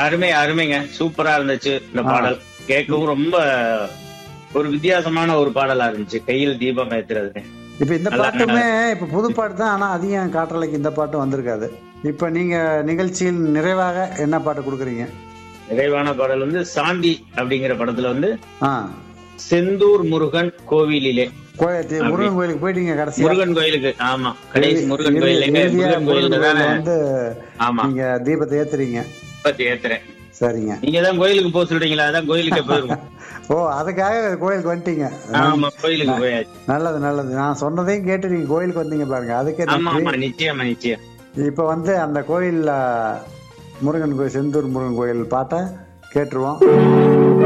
அருமை அருமைங்க சூப்பரா இருந்துச்சு இந்த பாடல் கேட்கவும் ரொம்ப ஒரு வித்தியாசமான ஒரு பாடலா இருந்துச்சு கையில் தீபம் ஏத்துறது இப்ப இந்த நல்லா- பாட்டுமே இப்ப புது பாட்டு தான் ஆனா அதிகம் காற்றலைக்கு இந்த பாட்டு வந்திருக்காது இப்ப நீங்க நிகழ்ச்சியில் நிறைவாக என்ன பாட்டு கொடுக்குறீங்க நிறைவான பாடல் வந்து சாந்தி அப்படிங்கிற படத்துல வந்து ஆ செந்தூர் முருகன் கோவிலிலே கோயில் முருகன் கோயிலுக்கு போயிட்டீங்க கடைசியா முருகன் கோயிலுக்கு ஆமா கடைசி முருகன் இறுதி- கோயில் இறுதியா முருகன் முருகன் கோயிலுக்கு கோயில்ல தானே வந்து ஆமா நீங்க தீபத்தை ஏத்துறீங்க பத்தி ஏத்துறேன் சரிங்க நீங்க தான் கோயிலுக்கு போக சொல்றீங்களா அதான் கோயிலுக்கு போயிருவோம் ஓ அதுக்காக கோயிலுக்கு வந்துட்டீங்க ஆமா கோயிலுக்கு போயாச்சு நல்லது நல்லது நான் சொன்னதையும் கேட்டு நீங்க கோயிலுக்கு வந்தீங்க பாருங்க அதுக்கே ஆமா நன்றி ஆமா நிச்சயமா நிச்சயம் இப்ப வந்து அந்த கோயில்ல முருகன் கோயில் செந்தூர் முருகன் கோயில் பாட்டை கேட்டுருவோம்